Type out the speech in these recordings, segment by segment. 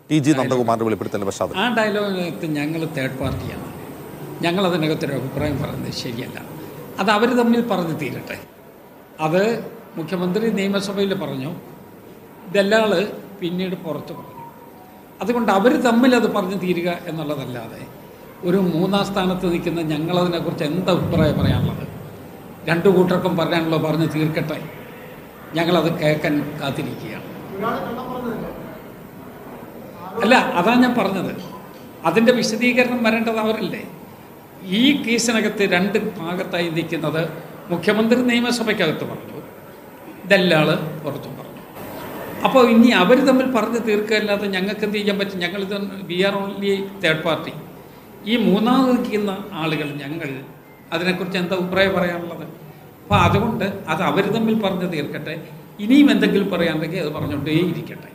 T G നന്ദകുമാറിന്റെ വെളിപ്പെടുത്തലിന്റെ പശ്ചാത്തലം ആ ഡയലോഗിനകത്ത് ഞങ്ങൾ തേർഡ് പാർട്ടിയാണ് ഞങ്ങൾ അതിനകത്തൊരു അഭിപ്രായം പറയുന്നത് ശരിയല്ല അത് അവർ തമ്മിൽ പറഞ്ഞു തീരട്ടെ അത് മുഖ്യമന്ത്രി നിയമസഭയിൽ പറഞ്ഞു ദല്ലാൾ പിന്നീട് പുറത്ത് പറഞ്ഞു അതുകൊണ്ട് അവർ തമ്മിൽ അത് പറഞ്ഞു തീരുക എന്നുള്ളതല്ലാതെ ഒരു മൂന്നാം സ്ഥാനത്ത് നിൽക്കുന്ന ഞങ്ങളതിനെക്കുറിച്ച് എന്ത് അഭിപ്രായം പറയാനുള്ളത് രണ്ടു കൂട്ടർക്കും പറയാനുള്ളത് പറഞ്ഞ് തീർക്കട്ടെ ഞങ്ങളത് കേൾക്കാൻ കാത്തിരിക്കുകയാണ് അല്ല അതാ ഞാൻ പറഞ്ഞത് അതിൻ്റെ വിശദീകരണം വരേണ്ടത് അവരല്ലേ ഈ കേസിനകത്ത് രണ്ട് ഭാഗത്തായി നിൽക്കുന്നത് മുഖ്യമന്ത്രി നിയമസഭയ്ക്കകത്ത് പറഞ്ഞു ഇതെല്ലാള് പുറത്തും പറഞ്ഞു അപ്പോൾ ഇനി അവർ തമ്മിൽ പറഞ്ഞ് തീർക്കുകയല്ലാതെ ഞങ്ങൾക്ക് എന്ത് ചെയ്യാൻ പറ്റും ഞങ്ങളിത് we are only third party ഈ മൂന്നാമത് നിൽക്കുന്ന ആളുകൾ ഞങ്ങൾ അതിനെക്കുറിച്ച് എന്താ അഭിപ്രായം പറയാനുള്ളത് അപ്പോൾ അതുകൊണ്ട് അത് അവർ തമ്മിൽ പറഞ്ഞ് തീർക്കട്ടെ ഇനിയും എന്തെങ്കിലും പറയാനുണ്ടെങ്കിൽ അത് പറഞ്ഞുകൊണ്ടേ ഇരിക്കട്ടെ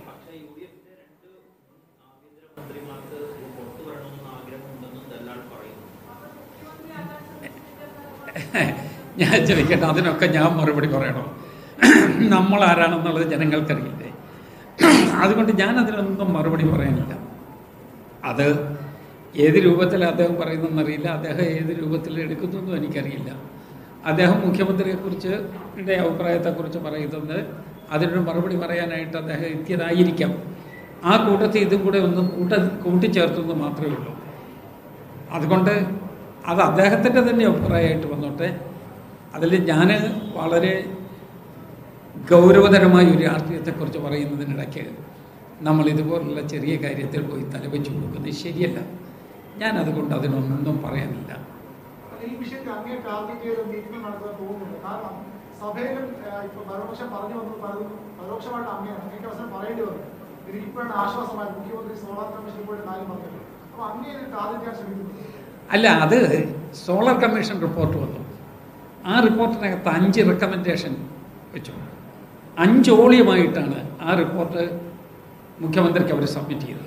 ഞാൻ ചോദിക്കട്ടെ അതിനൊക്കെ ഞാൻ മറുപടി പറയണോ നമ്മൾ ആരാണെന്നുള്ളത് ജനങ്ങൾക്കറിയില്ലേ അതുകൊണ്ട് ഞാൻ അതിനൊന്നും മറുപടി പറയാനില്ല അത് ഏത് രൂപത്തിൽ അദ്ദേഹം പറയുന്നതെന്നറിയില്ല അദ്ദേഹം ഏത് രൂപത്തിൽ എടുക്കുന്നതെന്നും എനിക്കറിയില്ല അദ്ദേഹം മുഖ്യമന്ത്രിയെക്കുറിച്ച് യുടെ അഭിപ്രായത്തെക്കുറിച്ച് പറയുന്നത് അതിനൊരു മറുപടി പറയാനായിട്ട് അദ്ദേഹം എത്തിയതായിരിക്കാം ആ കൂട്ടത്തിൽ ഇതും കൂടെ ഒന്നും കൂട്ട കൂട്ടിച്ചേർത്തെന്ന് മാത്രമേ ഉള്ളൂ അതുകൊണ്ട് അത് അദ്ദേഹത്തിൻ്റെ തന്നെ അഭിപ്രായമായിട്ട് വന്നോട്ടെ അതിൽ ഞാൻ വളരെ ഗൗരവതരമായ ഒരു രാഷ്ട്രീയത്തെക്കുറിച്ച് പറയുന്നതിനിടയ്ക്ക് നമ്മൾ ഇതുപോലുള്ള ചെറിയ കാര്യത്തിൽ പോയി തലവെച്ച് കൊടുക്കുന്നത് ശരിയല്ല ഞാൻ അതുകൊണ്ട് അതിനൊന്നും പറയാനില്ല ഈ വിഷയത്തിൽ അങ്ങേ ടാർഗറ്റ് ചെയ്ത് നീക്കം നടത്താൻ തോന്നുന്നുണ്ട് കാരണം സഭയിലും ആ, ഇപ്പൊ ഭരണപക്ഷം പറഞ്ഞു വന്നത് പലതും പരോക്ഷമായിട്ട് അങ്ങനെയാണ് അങ്ങേക്ക് അവസരം പറയേണ്ടി വന്നു എനിക്ക് ഇപ്പോഴാണ് ആശ്വാസമായത് മുഖ്യമന്ത്രി സോളാർ കമ്മീഷൻ പോയിട്ട് കാര്യം പറഞ്ഞത് അപ്പൊ അങ്ങേ ടാർഗറ്റ് ചെയ്യാൻ ശ്രമിക്കുന്നത് അല്ല അത് സോളർ കമ്മീഷൻ റിപ്പോർട്ട് വന്നു ആ റിപ്പോർട്ടിനകത്ത് അഞ്ച് റെക്കമെൻഡേഷൻ വെച്ചു അഞ്ചോളിയമായിട്ടാണ് ആ റിപ്പോർട്ട് മുഖ്യമന്ത്രിക്ക് അവർ സബ്മിറ്റ് ചെയ്തത്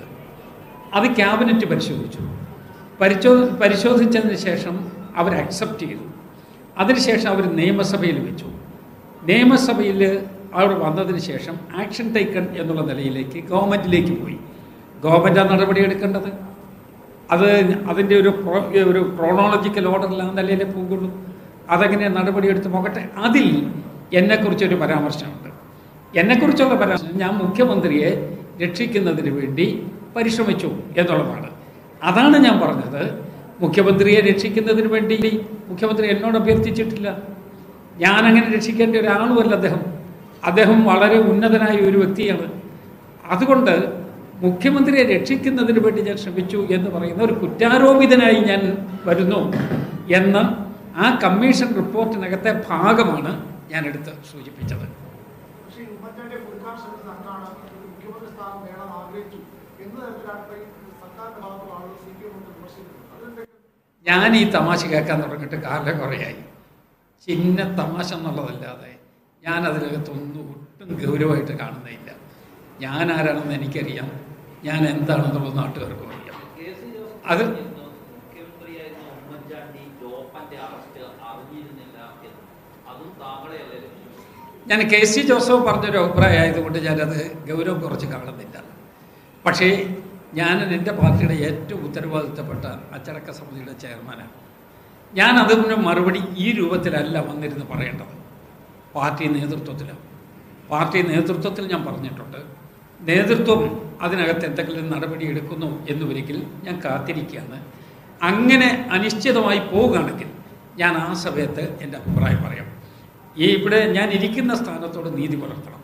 അത് ക്യാബിനറ്റ് പരിശോധിച്ചു പരിശോ പരിശോധിച്ചതിന് ശേഷം അവർ അക്സെപ്റ്റ് ചെയ്തു അതിനുശേഷം അവർ നിയമസഭയിൽ വെച്ചു നിയമസഭയിൽ അവർ വന്നതിന് ശേഷം ആക്ഷൻ ടേക്കൺ എന്നുള്ള നിലയിലേക്ക് ഗവൺമെൻറ്റിലേക്ക് പോയി ഗവൺമെൻറ് ആ നടപടി എടുക്കേണ്ടത് അത് അതിൻ്റെ ഒരു പ്രോ- ഒരു ക്രോണോളജിക്കൽ ഓർഡറിൽ ആ നിലയിലേ പോകുള്ളൂ അതെങ്ങനെ നടപടിയെടുത്ത് നോക്കട്ടെ അതിൽ എന്നെക്കുറിച്ചൊരു പരാമർശമുണ്ട് എന്നെക്കുറിച്ചുള്ള പരാമർശം ഞാൻ മുഖ്യമന്ത്രിയെ രക്ഷിക്കുന്നതിന് വേണ്ടി പരിശ്രമിച്ചു എന്നുള്ളതാണ് അതാണ് ഞാൻ പറഞ്ഞത് മുഖ്യമന്ത്രിയെ രക്ഷിക്കുന്നതിന് വേണ്ടി മുഖ്യമന്ത്രി എന്നോട് അഭ്യർത്ഥിച്ചിട്ടില്ല ഞാനങ്ങനെ രക്ഷിക്കേണ്ട ഒരാളുമല്ല അദ്ദേഹം അദ്ദേഹം വളരെ ഉന്നതനായ ഒരു വ്യക്തിയാണ് അതുകൊണ്ട് മുഖ്യമന്ത്രിയെ രക്ഷിക്കുന്നതിന് വേണ്ടി ഞാൻ ശ്രമിച്ചു എന്ന് പറയുന്ന ഒരു കുറ്റാരോപിതനായി ഞാൻ വരുന്നു എന്ന ആ കമ്മീഷൻ റിപ്പോർട്ടിനകത്തെ ഭാഗമാണ് ഞാൻ എടുത്ത് സൂചിപ്പിച്ചത് പക്ഷേ ഈ ഉമ്മൻചാണ്ടിയെ കൊടുക്കാൻ ശ്രമിച്ചത് അങ്ങാണ് ഒരു മുഖ്യമന്ത്രി സ്ഥാനം നേടാൻ ആഗ്രഹിച്ചു എന്ന തരത്തിലാണ് ഇപ്പൊ ഈ സർക്കാരിന്റെ ഭാഗത്തുള്ള ആളുകൾ സി പി എം വിമർശിക്കുന്നത് അതിന്റെ ഞാൻ ഈ തമാശ കേൾക്കാൻ തുടങ്ങിയിട്ട് കാലം കുറയായി ചിന്ന തമാശ എന്നുള്ളതല്ലാതെ ഞാൻ അതിനകത്തൊന്നും ഒട്ടും ഗൗരവമായിട്ട് കാണുന്നില്ല ഞാൻ ആരാണെന്ന് എനിക്കറിയാം ഞാൻ എന്താണെന്നുള്ളത് നാട്ടുകാർക്കും അറിയാം കെ സി ജോസഫ് അത് പറഞ്ഞിരുന്നു, മുഖ്യമന്ത്രിയായിരുന്ന ഉമ്മൻചാണ്ടി ജോപ്പന്റെ അറസ്റ്റ് അറിഞ്ഞിരുന്നില്ല എന്ന് അതും താങ്കളെയല്ലേ ലക്ഷ്യം ഞാൻ കെ സി ജോസഫ് പറഞ്ഞൊരു അഭിപ്രായം ആയതുകൊണ്ട് ഞാനത് ഗൗരവം കുറച്ച് കാണുന്നില്ല പക്ഷേ ഞാൻ എൻ്റെ പാർട്ടിയുടെ ഏറ്റവും ഉത്തരവാദിത്തപ്പെട്ട അച്ചടക്ക സമിതിയുടെ ചെയർമാനാണ് ഞാൻ അതിന് മറുപടി ഈ രൂപത്തിലല്ല വന്നിരുന്ന് പറയേണ്ടത് പാർട്ടി നേതൃത്വത്തിലാണ് പാർട്ടി നേതൃത്വത്തിൽ ഞാൻ പറഞ്ഞിട്ടുണ്ട് നേതൃത്വം അതിനകത്ത് എന്തെങ്കിലും നടപടി എടുക്കുന്നു എന്നുവരികിൽ ഞാൻ കാത്തിരിക്കുകയാണ് അങ്ങനെ അനിശ്ചിതമായി പോവുകയാണെങ്കിൽ ഞാൻ ആ സമയത്ത് എൻ്റെ അഭിപ്രായം പറയാം ഈ ഇവിടെ ഞാൻ ഇരിക്കുന്ന സ്ഥാനത്തോട് നീതി പുലർത്തണം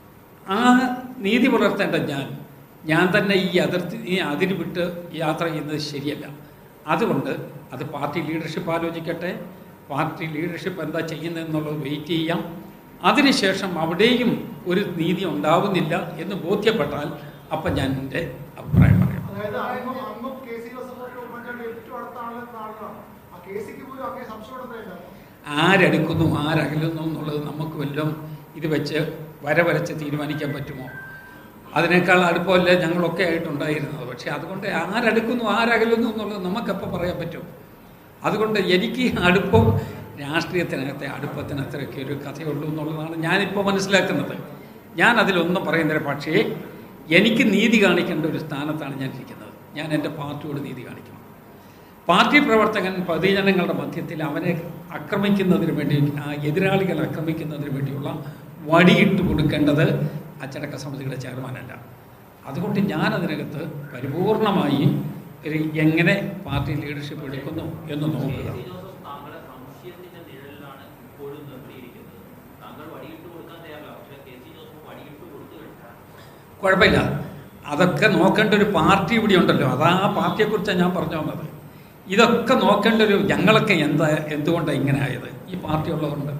ആ നീതി പുലർത്തേണ്ട ഞാൻ ഞാൻ തന്നെ ഈ അതിർത്തി ഈ അതിര് വിട്ട് യാത്ര ചെയ്യുന്നത് ശരിയല്ല അതുകൊണ്ട് അത് പാർട്ടി ലീഡർഷിപ്പ് ആലോചിക്കട്ടെ പാർട്ടി ലീഡർഷിപ്പ് എന്താ ചെയ്യുന്നതെന്നുള്ളത് വെയിറ്റ് ചെയ്യാം അതിനുശേഷം അവിടെയും ഒരു നീതി ഉണ്ടാവുന്നില്ല എന്ന് ബോധ്യപ്പെട്ടാൽ അപ്പം ഞാൻ എൻ്റെ അഭിപ്രായം പറയാം അതായത് അന്നും അന്നും കെ സി ജോസഫ് ഉമ്മൻചാണ്ടി ഏറ്റവും അടുത്ത ആളുകൾ ആളുകളാണ് ആ കെ സിക്ക് പോലും അങ്ങനെ സംശയമുണ്ടെന്നില്ല ആരടുക്കുന്നു ആരകലുന്നു എന്നുള്ളത് നമുക്ക് വല്ലതും ഇത് വെച്ച് വര വരച്ച് തീരുമാനിക്കാൻ പറ്റുമോ അതിനേക്കാൾ അടുപ്പമല്ലേ ഞങ്ങളൊക്കെ ആയിട്ടുണ്ടായിരുന്നത് പക്ഷേ അതുകൊണ്ട് ആരടുക്കുന്നു ആരകലുന്നു എന്നുള്ളത് നമുക്കപ്പോൾ പറയാൻ പറ്റും അതുകൊണ്ട് എനിക്ക് അടുപ്പം രാഷ്ട്രീയത്തിനകത്തെ അടുപ്പത്തിന് അത്രയൊക്കെ ഒരു കഥയുള്ളൂ എന്നുള്ളതാണ് ഞാനിപ്പോൾ മനസ്സിലാക്കുന്നത് ഞാൻ അതിലൊന്നും പറയുന്നില്ല പക്ഷേ എനിക്ക് നീതി കാണിക്കേണ്ട ഒരു സ്ഥാനത്താണ് ഞാൻ ഇരിക്കുന്നത് ഞാൻ എൻ്റെ പാർട്ടിയോട് നീതി കാണിക്കണം പാർട്ടി പ്രവർത്തകൻ പൊതുജനങ്ങളുടെ മധ്യത്തിൽ അവനെ ആക്രമിക്കുന്നതിന് വേണ്ടി ആ എതിരാളികളെ ആക്രമിക്കുന്നതിന് വേണ്ടിയുള്ള വടിയിട്ട് കൊടുക്കേണ്ടത് അച്ചടക്ക സമിതിയുടെ ചെയർമാനല്ല അതുകൊണ്ട് ഞാൻ അതിനകത്ത് പരിപൂർണമായി ഒരു എങ്ങനെ പാർട്ടി ലീഡർഷിപ്പ് എടുക്കുന്നു എന്ന് നോക്കുക കെ സി ജോസഫ് താങ്കളെ സംശയത്തിന്റെ നിഴലിലാണ് ഇപ്പോഴും നിർത്തിയിരിക്കുന്നത് താങ്കൾ വടിയിട്ട് കൊടുക്കാൻ തയ്യാറല്ല പക്ഷേ കെ സി ജോസഫ് വടിയിട്ട് കൊടുത്തു കഴിഞ്ഞാൽ കുഴപ്പമില്ല അതൊക്കെ നോക്കേണ്ട ഒരു പാർട്ടി ഇവിടെ ഉണ്ടല്ലോ അതാ ആ പാർട്ടിയെക്കുറിച്ചാണ് ഞാൻ പറഞ്ഞു വന്നത് ഇതൊക്കെ നോക്കേണ്ട ഒരു ഞങ്ങളൊക്കെ എന്താ എന്തുകൊണ്ടാണ് ഇങ്ങനെ ആയത് ഈ പാർട്ടി ഉള്ളതുകൊണ്ട്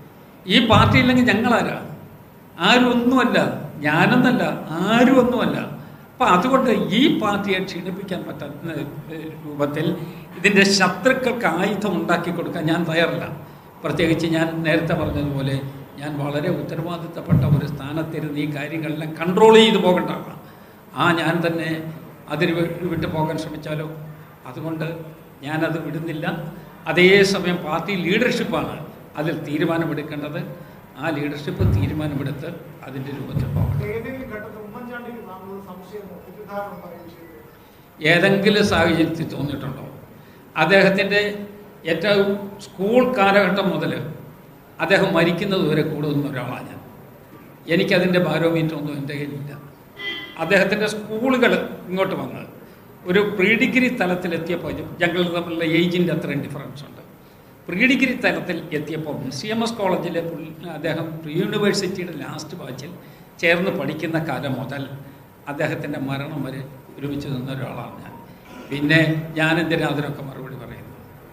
ഈ പാർട്ടി ഇല്ലെങ്കിൽ ഞങ്ങളാരാ ആരും ഒന്നുമല്ല ഞാനൊന്നല്ല ആരും ഒന്നുമല്ല അപ്പം അതുകൊണ്ട് ഈ പാർട്ടിയെ ക്ഷീണിപ്പിക്കാൻ പറ്റുന്ന ഏഹ്, രൂപത്തിൽ ഇതിൻ്റെ ശത്രുക്കൾക്ക് ആയുധം ഉണ്ടാക്കി കൊടുക്കാൻ ഞാൻ തയ്യാറല്ല പ്രത്യേകിച്ച് ഞാൻ നേരത്തെ പറഞ്ഞതുപോലെ ഞാൻ വളരെ ഉത്തരവാദിത്തപ്പെട്ട ഒരു സ്ഥാനത്തിരുന്ന് ഈ കാര്യങ്ങളെല്ലാം കൺട്രോൾ ചെയ്ത് പോകേണ്ടതാണ് ആ ഞാൻ തന്നെ അതിന് വി- വിട്ടു പോകാൻ ശ്രമിച്ചാലോ അതുകൊണ്ട് ഞാനത് വിടുന്നില്ല അതേസമയം പാർട്ടി ലീഡർഷിപ്പാണ് അതിൽ തീരുമാനമെടുക്കേണ്ടത് ആ ലീഡർഷിപ്പ് തീരുമാനമെടുത്ത് അതിൻ്റെ രൂപത്തിൽ പോകണം ഏതെങ്കിലും ഘട്ടത്തിൽ ഉമ്മൻചാണ്ടിക്ക് താങ്കൾ സംശയമോ തെറ്റിദ്ധാരണ ഉണ്ടോ ഈ വിഷയത്തിൽ ഏതെങ്കിലും സാഹചര്യത്തിൽ തോന്നിയിട്ടുണ്ടോ അദ്ദേഹത്തിൻ്റെ ഏറ്റവും സ്കൂൾ കാലഘട്ടം മുതൽ അദ്ദേഹം മരിക്കുന്നത് വരെ കൂടുന്ന ഒരാളാണ് ഞാൻ എനിക്കതിൻ്റെ ബാരോമീറ്റർ ഒന്നും എൻ്റെ കയ്യിലില്ല അദ്ദേഹത്തിൻ്റെ സ്കൂളുകൾ ഇങ്ങോട്ട് വന്ന് ഒരു പ്രീ ഡിഗ്രി തലത്തിലെത്തിയപ്പോൾ ഞങ്ങൾ തമ്മിലുള്ള ഏജിൻ്റെ അത്രയും ഡിഫറൻസ് ഉണ്ട് പ്രീ ഡിഗ്രി തലത്തിൽ എത്തിയപ്പോൾ സി എം എസ് കോളേജിലെ പുള്ളി- അദ്ദേഹം പ്രീ യൂണിവേഴ്സിറ്റിയുടെ ലാസ്റ്റ് ബാച്ചിൽ ചേർന്ന് പഠിക്കുന്ന കാലം മുതൽ അദ്ദേഹത്തിൻ്റെ മരണം വരെ ഒരുമിച്ച് നിന്ന ഒരാളാണ് ഞാൻ പിന്നെ ഞാനെന്തിനാ അതിനൊക്കെ മറുപടി പറയുന്നത്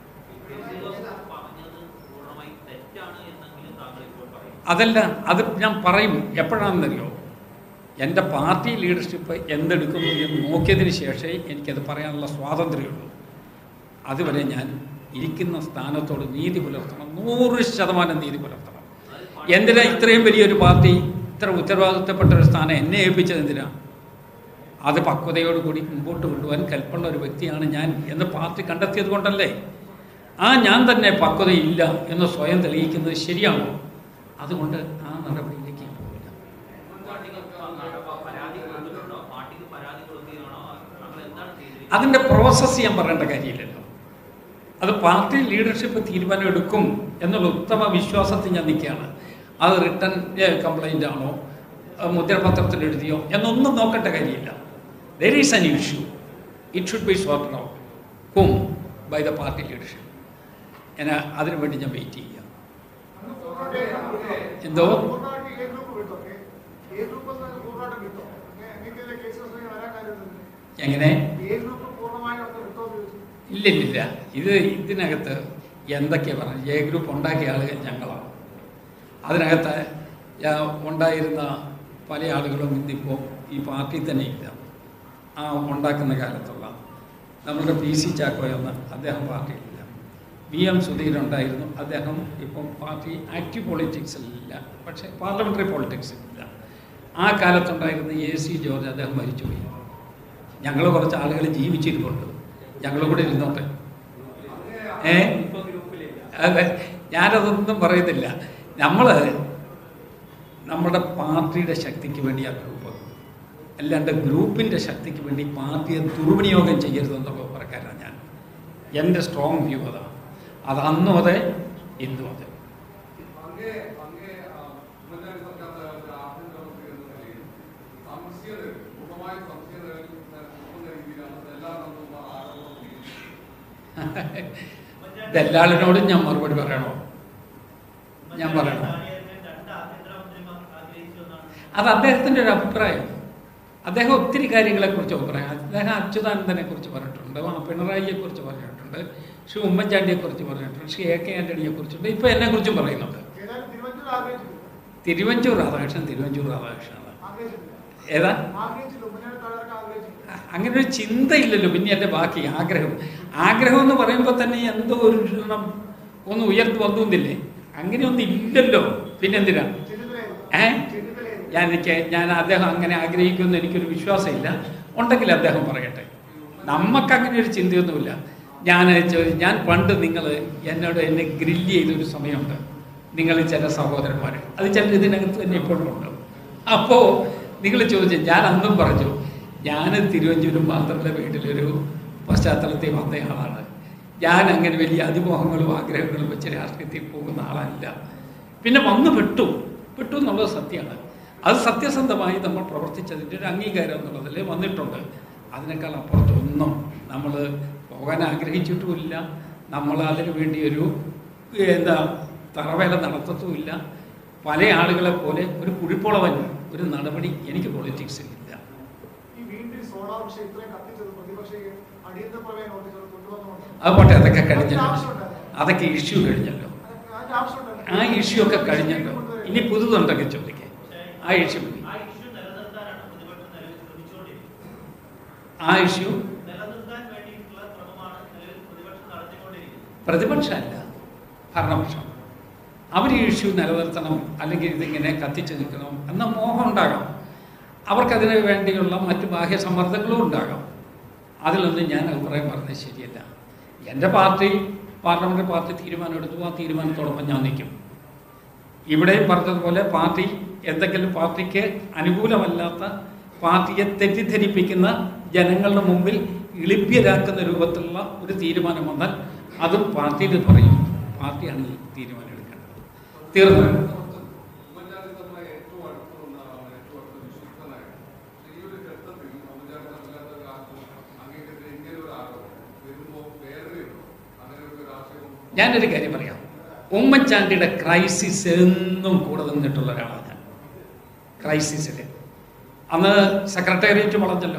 കെ സി ജോസഫ് പറഞ്ഞത് പൂർണ്ണമായി തെറ്റാണ് എന്നെങ്കിലും താങ്കൾ ഇപ്പോൾ പറയും അതല്ല അത് ഞാൻ പറയും എപ്പോഴാണെന്നറിയോ എൻ്റെ പാർട്ടി ലീഡർഷിപ്പ് എന്തെടുക്കുന്നു എന്ന് നോക്കിയതിന് ശേഷമേ എനിക്കത് പറയാനുള്ള സ്വാതന്ത്ര്യമുള്ളൂ അതുവരെ ഞാൻ ഇരിക്കുന്ന സ്ഥാനത്തോട് നീതി പുലർത്തണം നൂറ് ശതമാനം നീതി പുലർത്തണം എന്തിനാ ഇത്രയും വലിയൊരു പാർട്ടി ഇത്ര ഉത്തരവാദിത്തപ്പെട്ട ഒരു സ്ഥാനം എന്നെ ഏൽപ്പിച്ചത് എന്തിനാ അത് പക്വതയോടുകൂടി മുമ്പോട്ട് കൊണ്ടുപോകാൻ കൽപ്പുള്ള ഒരു വ്യക്തിയാണ് ഞാൻ എന്ന് പാർട്ടി കണ്ടെത്തിയത് കൊണ്ടല്ലേ ആ ഞാൻ തന്നെ പക്വതയില്ല എന്ന് സ്വയം തെളിയിക്കുന്നത് ശരിയാണോ അതുകൊണ്ട് ആ നടപടിയിലേക്ക് ഞാൻ പോകില്ല പാർട്ടിക്ക് പരാതി കൊടുത്തിട്ടുണ്ടോ പാർട്ടിക്ക് പരാതി കൊടുക്കുകയാണോ താങ്കൾ എന്താണ് ചെയ്തിരിക്കുന്നത് അതിൻ്റെ പ്രോസസ്സ് ഞാൻ പറയേണ്ട കാര്യമില്ലല്ലോ അത് പാർട്ടി ലീഡർഷിപ്പ് തീരുമാനം എടുക്കും എന്നുള്ള ഉത്തമ വിശ്വാസത്തിൽ ഞാൻ നിൽക്കുകയാണ് അത് റിട്ടേൺ കംപ്ലൈൻ്റ് ആണോ അത് മുദ്രപത്രത്തിൽ എഴുതിയോ എന്നൊന്നും നോക്കേണ്ട കാര്യമില്ല there is an issue it should be sorted out hmm by the party leadership ഞാൻ അതിനു വേണ്ടി ഞാൻ വെയിറ്റ് ചെയ്യാം അന്ന് പൂർണ്ണമായിട്ട് എന്തോ പൂർണ്ണമായിട്ട് എ ഗ്രൂപ്പ് വിട്ടോ എ ഗ്രൂപ്പ് എന്ന് പൂർണ്ണമായിട്ട് വിട്ടോ എനിക്കെതിരെ കേസ് വരാൻ കാര്യം തന്നെ എങ്ങനെ എ ഗ്രൂപ്പ് പൂർണ്ണമായും അവിടെ വിട്ടോ എന്ന് ചോദിച്ചു ഇല്ല ഇല്ല ഇല്ല ഇത് ഇതിനകത്ത് എന്തൊക്കെയാണ് പറഞ്ഞത് എ ഗ്രൂപ്പ് ഉണ്ടാക്കിയ ആളുകൾ ഞങ്ങളാണ് അതിനകത്ത് ഞാൻ ഉണ്ടായിരുന്ന പല ആളുകളും ഇന്നിപ്പോൾ ഈ പാർട്ടിയിൽ തന്നെ ഇല്ല ആ ഉണ്ടാക്കുന്ന കാലത്തുള്ള നമ്മളുടെ പി സി ചാക്കോ എന്ന അദ്ദേഹം പാർട്ടിയിലില്ല വി എം സുധീർ ഉണ്ടായിരുന്നു അദ്ദേഹം ഇപ്പം പാർട്ടി ആക്റ്റീവ് പൊളിറ്റിക്സിലില്ല പക്ഷേ പാർലമെൻ്ററി പൊളിറ്റിക്സിലില്ല ആ കാലത്തുണ്ടായിരുന്ന എ സി ജോർജ് അദ്ദേഹം മരിച്ചുപോയി ഞങ്ങൾ കുറച്ച് ആളുകൾ ജീവിച്ചിരിപ്പുണ്ട് ഞങ്ങൾ കൂടെ ഇരുന്നോട്ടെ ഏ അതെ ഞാനതൊന്നും പറയുന്നില്ല നമ്മൾ നമ്മുടെ പാർട്ടിയുടെ ശക്തിക്ക് വേണ്ടി ആ ഗ്രൂപ്പ് അല്ലാണ്ട് ഗ്രൂപ്പിൻ്റെ ശക്തിക്ക് വേണ്ടി പാർട്ടിയെ ദുർവിനിയോഗം ചെയ്യരുതെന്നുള്ള പ്രകാരമാണ് ഞാൻ എൻ്റെ സ്ട്രോങ് വ്യൂ അതാണ് അത് അന്നും അതെ ഇന്നും അതെ അങ്ങേ അങ്ങേ ആ, ഉമ്മൻചാണ്ടി സർക്കാർ തലത്തിൽ ആഭ്യന്തരമന്ത്രി എന്ന നിലയിൽ സംശയ പൂർണ്ണമായ സംശയ നിലനിൽക്കുന്ന രീതിയിലാണ് എല്ലാ തരത്തിലുള്ള ആരോപണം ഉന്നയിക്കുന്നത്. ഇതെല്ലാവരോടും ഞാൻ മറുപടി പറയണോ ഞാൻ പറയണോ അത് അദ്ദേഹത്തിൻ്റെ ഒരു അഭിപ്രായം അദ്ദേഹം ഒത്തിരി കാര്യങ്ങളെക്കുറിച്ച് അഭിപ്രായം അദ്ദേഹം അച്യുതാനന്ദനെ കുറിച്ച് പറഞ്ഞിട്ടുണ്ട് ആ പിണറായിയെ കുറിച്ച് പറഞ്ഞിട്ടുണ്ട് ശ്രീ ഉമ്മൻചാണ്ടിയെ കുറിച്ച് പറഞ്ഞിട്ടുണ്ട് ശ്രീ എ കെ ആന്റണിയെ കുറിച്ചുണ്ട് ഇപ്പൊ എന്നെ കുറിച്ചും പറയുന്നുണ്ട് ഏതായാലും തിരുവഞ്ചൂർ ആഗ്രഹിച്ചിട്ടില്ല തിരുവഞ്ചൂർ രാധാകൃഷ്ണൻ തിരുവഞ്ചൂർ രാധാകൃഷ്ണനാണ് ആഗ്രഹിച്ചിട്ടില്ല ഏതാ ആഗ്രഹിച്ചില്ല ഉമ്മൻചാണ്ടി തകർക്കാൻ ആഗ്രഹിച്ചിട്ടില്ല അങ്ങനെ ഒരു ചിന്തയില്ലല്ലോ പിന്നെ എൻ്റെ ബാക്കി ആഗ്രഹം ആഗ്രഹം എന്ന് പറയുമ്പോൾ തന്നെ എന്തോ ഒരു ക്ഷണം ഒന്ന് ഉയർന്നു വന്നില്ലേ അങ്ങനെയൊന്നും ഇല്ലല്ലോ പിന്നെന്തിനാ ചെന്നിത്തലയായിരുന്നു ഏ ചെന്നിത്തലയായിരുന്നു ഞാൻ എനിക്ക് ഞാൻ അദ്ദേഹം അങ്ങനെ ആഗ്രഹിക്കുമെന്ന് എനിക്കൊരു വിശ്വാസമില്ല ഉണ്ടെങ്കിൽ അദ്ദേഹം പറയട്ടെ നമുക്ക് അങ്ങനെ ഒരു ചിന്തയൊന്നുമില്ല ഞാൻ ചോ- ഞാൻ പണ്ട് നിങ്ങൾ എന്നോട് എന്നെ ഗ്രില്ല് ചെയ്തൊരു സമയമുണ്ട് നിങ്ങൾ ചില സഹോദരന്മാർ അത് ചില ഇതിനകത്ത് തന്നെ ഇപ്പോഴും ഉണ്ട് അപ്പോൾ നിങ്ങൾ ചോദിച്ചു ഞാൻ അന്നും പറഞ്ഞു ഞാൻ തിരുവഞ്ചൂരും മാത്രമല്ല വീട്ടിലൊരു പശ്ചാത്തലത്തിൽ വന്നയാളാണ് ഞാൻ അങ്ങനെ വലിയ അതിമോഹങ്ങളും ആഗ്രഹങ്ങളും വെച്ച് രാഷ്ട്രീയത്തിൽ പോകുന്ന ആളല്ല പിന്നെ വന്ന് പെട്ടു പെട്ടു എന്നുള്ളത് സത്യമാണ് അത് സത്യസന്ധമായി നമ്മൾ പ്രവർത്തിച്ചതിൻ്റെ ഒരു അംഗീകാരം എന്നുള്ളതിൽ വന്നിട്ടുണ്ട് അതിനേക്കാൾ അപ്പുറത്തൊന്നും നമ്മൾ പോകാൻ ആഗ്രഹിച്ചിട്ടുമില്ല നമ്മൾ അതിനു വേണ്ടി ഒരു എന്താ തറവേല നടത്തത്തുമില്ല പല ആളുകളെ പോലെ ഒരു കുഴിപ്പുളവൻ ഒരു നടപടി എനിക്ക് പൊളിറ്റിക്സിൽ ഇല്ല ഈ വീണ്ടും ഈ സോളാർ വിഷയം ഇത്രയും കത്തിച്ചത് പ്രതിപക്ഷ അടിയന്തര പ്രമേയ നോട്ടീസുകൾ കൊണ്ടുവന്നുകൊണ്ട് അത് പോട്ടെ അതൊക്കെ കഴിഞ്ഞല്ലോ അതിന്റെ ആവശ്യമുണ്ടായിരുന്നു. അതൊക്കെ ഇഷ്യൂ കഴിഞ്ഞല്ലോ അതിന്റെ ആവശ്യമുണ്ടായിരുന്നു. ആ ഇഷ്യൂ ഒക്കെ കഴിഞ്ഞല്ലോ ഇനി പുതുതുണ്ടൊക്കെ ചോദിക്കേ ആ ഇഷ്യൂ മതി ആ ഇഷ്യൂ നിലനിർത്താനാണ് പ്രതിപക്ഷം നിലവിൽ ശ്രമിച്ചുകൊണ്ടിരിക്കുന്നത് ആ ഇഷ്യൂ നിലനിർത്താൻ വേണ്ടിയിട്ടുള്ള ശ്രമമാണ് നിലവിൽ പ്രതിപക്ഷം നടത്തിക്കൊണ്ടിരിക്കുന്നത് പ്രതിപക്ഷമല്ല ഭരണപക്ഷം അവർ ഈ ഇഷ്യൂ നിലനിർത്തണം അല്ലെങ്കിൽ ഇതിങ്ങനെ കത്തിച്ചു നിൽക്കണം എന്ന മോഹം ഉണ്ടാകാം അവർക്കതിന് വേണ്ടിയുള്ള മറ്റു ബാഹ്യ സമ്മർദ്ദങ്ങളും ഉണ്ടാകാം അതിലൊന്നും ഞാൻ അഭിപ്രായം പറഞ്ഞത് ശരിയല്ല എൻ്റെ പാർട്ടി പാർലമെൻ്റ് പാർട്ടി തീരുമാനമെടുത്തു ആ തീരുമാനത്തോടൊപ്പം ഞാൻ നിൽക്കും ഇവിടെയും പറഞ്ഞതുപോലെ പാർട്ടി എന്തെങ്കിലും പാർട്ടിക്ക് അനുകൂലമല്ലാത്ത പാർട്ടിയെ തെറ്റിദ്ധരിപ്പിക്കുന്ന ജനങ്ങളുടെ മുമ്പിൽ ഇളിപ്യരാക്കുന്ന രൂപത്തിലുള്ള ഒരു തീരുമാനം വന്നാൽ അതും പാർട്ടിയിൽ പറയും പാർട്ടിയാണ് ഈ തീരുമാനം എടുക്കേണ്ടത് തീർന്നു ഉമ്മൻചാണ്ടി നമ്മളെ ഏറ്റവും അടുത്ത് നിന്ന ആളാണ് ഏറ്റവും അടുത്ത് വിശ്വസ്തനായത് പക്ഷേ ഈ ഒരു ഘട്ടത്തിൽ ഉമ്മൻചാണ്ടി അല്ലാത്ത ഒരാൾക്കും അങ്ങേക്കെതിരെ ഇങ്ങനെ ഒരു ആരോപണം വരുമ്പോൾ വേദനയുണ്ടോ അങ്ങനെ ഒരു രാഷ്ട്രീയം ഞാനൊരു കാര്യം പറയാം ഉമ്മൻചാണ്ടിയുടെ ക്രൈസിസ് എന്നും കൂടെ നിന്നിട്ടുള്ള ഒരാളാണ് ഞാൻ ക്രൈസിസിൽ അന്ന് സെക്രട്ടേറിയറ്റ് വളഞ്ഞല്ലോ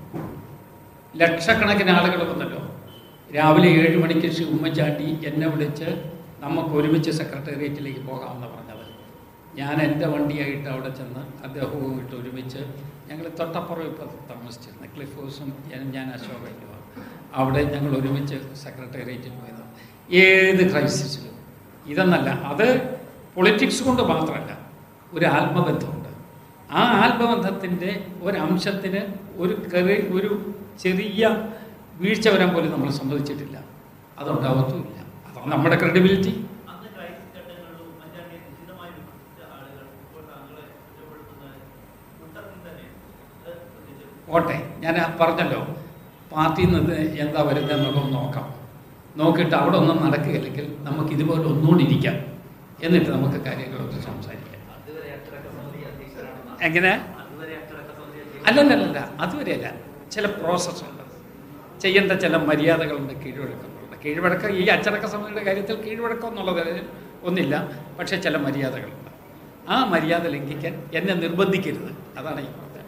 ലക്ഷക്കണക്കിന് ആളുകൾ വന്നല്ലോ രാവിലെ ഏഴ് മണിക്ക് ശ്രീ ഉമ്മൻചാണ്ടി എന്നെ വിളിച്ച് നമുക്ക് ഒരുമിച്ച് സെക്രട്ടേറിയറ്റിലേക്ക് പോകാമെന്ന് പറഞ്ഞത് ഞാൻ എൻ്റെ വണ്ടിയായിട്ട് അവിടെ ചെന്ന് അദ്ദേഹവും ഇട്ട് ഒരുമിച്ച് ഞങ്ങൾ തൊട്ടപ്പുറം ഇപ്പോൾ താമസിച്ചിരുന്നു ക്ലിഫ് ഹൗസും ഞാൻ- ഞാൻ അശോകയ്ക്കുമാണ് അവിടെ ഞങ്ങൾ ഒരുമിച്ച് സെക്രട്ടേറിയറ്റിൽ പോയത് ഏത് ക്രൈസിസിലും ഇതെന്നല്ല അത് പൊളിറ്റിക്സ് കൊണ്ട് മാത്രമല്ല ഒരു ആത്മബന്ധമുണ്ട് ആ ആത്മബന്ധത്തിൻ്റെ ഒരംശത്തിന് ഒരു കറി ഒരു ചെറിയ വീഴ്ച വരാൻ പോലും നമ്മൾ സമ്മതിച്ചിട്ടില്ല അതുണ്ടാവത്തുമില്ല അതാണ് നമ്മുടെ ക്രെഡിബിലിറ്റി അന്ന് ക്രൈസിസ് ഘട്ടങ്ങളിലും ഉമ്മൻചാണ്ടിയെ നിശിതമായി വിമർശിച്ച ആളുകൾ ഇപ്പോൾ താങ്കളെ കുറ്റപ്പെടുത്തുന്ന കൂട്ടത്തിൽ തന്നെ അത് ശ്രദ്ധിച്ചു ഓട്ടെ ഞാൻ പറഞ്ഞല്ലോ പാർട്ടിയിൽ നിന്ന് എന്താ വരുന്നതെന്നുള്ളത് നോക്കാം നോക്കിയിട്ട് അവിടെ ഒന്നും നടക്കുകയില്ലെങ്കിൽ നമുക്ക് ഇതുപോലെ ഒന്നുകൂടി ഇരിക്കാം എന്നിട്ട് നമുക്ക് കാര്യങ്ങളൊക്കെ സംസാരിക്കാം അതുവരെ അച്ചടക്ക സമിതി അധ്യക്ഷരാണ് എങ്ങനെ അതുവരെ അച്ചടക്ക സമിതി അധ്യക്ഷ അല്ലല്ലല്ല അതുവരെയല്ല ചില പ്രോസസ്സുണ്ട് ചെയ്യേണ്ട ചില മര്യാദകളുണ്ട് കീഴ്വഴക്കങ്ങളുണ്ട് കീഴ്വഴക്കം ഈ അച്ചടക്ക സമിതിയുടെ കാര്യത്തിൽ കീഴ്വഴക്കം എന്നുള്ളത് ഒന്നില്ല പക്ഷേ ചില മര്യാദകളുണ്ട് ആ മര്യാദ ലംഘിക്കാൻ എന്നെ നിർബന്ധിക്കരുത് അതാണ് ഈ പറഞ്ഞത്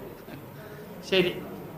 ശരി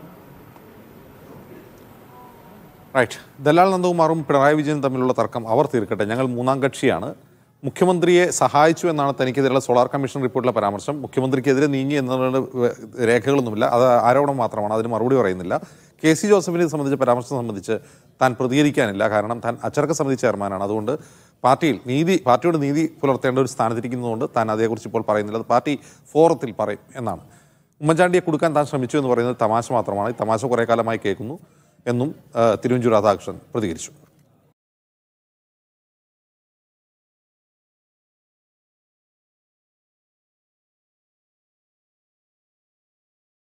റൈറ്റ് ദലാൽ നന്ദകുമാറും പിണറായി വിജയനും തമ്മിലുള്ള തർക്കം അവർ തീർക്കട്ടെ ഞങ്ങൾ മൂന്നാം കക്ഷിയാണ് മുഖ്യമന്ത്രിയെ സഹായിച്ചു എന്നാണ് തനിക്കെതിരെയുള്ള സോളാർ കമ്മീഷൻ റിപ്പോർട്ടിലെ പരാമർശം മുഖ്യമന്ത്രിക്കെതിരെ നീങ്ങി എന്നുള്ള രേഖകളൊന്നുമില്ല അത് ആരോപണം മാത്രമാണ് അതിന് മറുപടി പറയുന്നില്ല കെ സി ജോസഫിനെ സംബന്ധിച്ച പരാമർശം സംബന്ധിച്ച് താൻ പ്രതികരിക്കാനില്ല കാരണം താൻ അച്ചടക്ക സമിതി ചെയർമാനാണ് അതുകൊണ്ട് പാർട്ടിയിൽ നീതി പാർട്ടിയോട് നീതി പുലർത്തേണ്ട ഒരു സ്ഥാനത്തിരിക്കുന്നതുകൊണ്ട് താൻ അതേക്കുറിച്ച് ഇപ്പോൾ പറയുന്നില്ല അത് പാർട്ടി ഫോറത്തിൽ പറയും എന്നാണ് ഉമ്മൻചാണ്ടിയെ കൊടുക്കാൻ താൻ ശ്രമിച്ചു എന്ന് പറയുന്നത് തമാശ മാത്രമാണ് ഈ തമാശ കുറേ കാലമായി കേൾക്കുന്നു എന്നും ആ, തിരുവഞ്ചൂർ രാധാകൃഷ്ണൻ പ്രതികരിച്ചു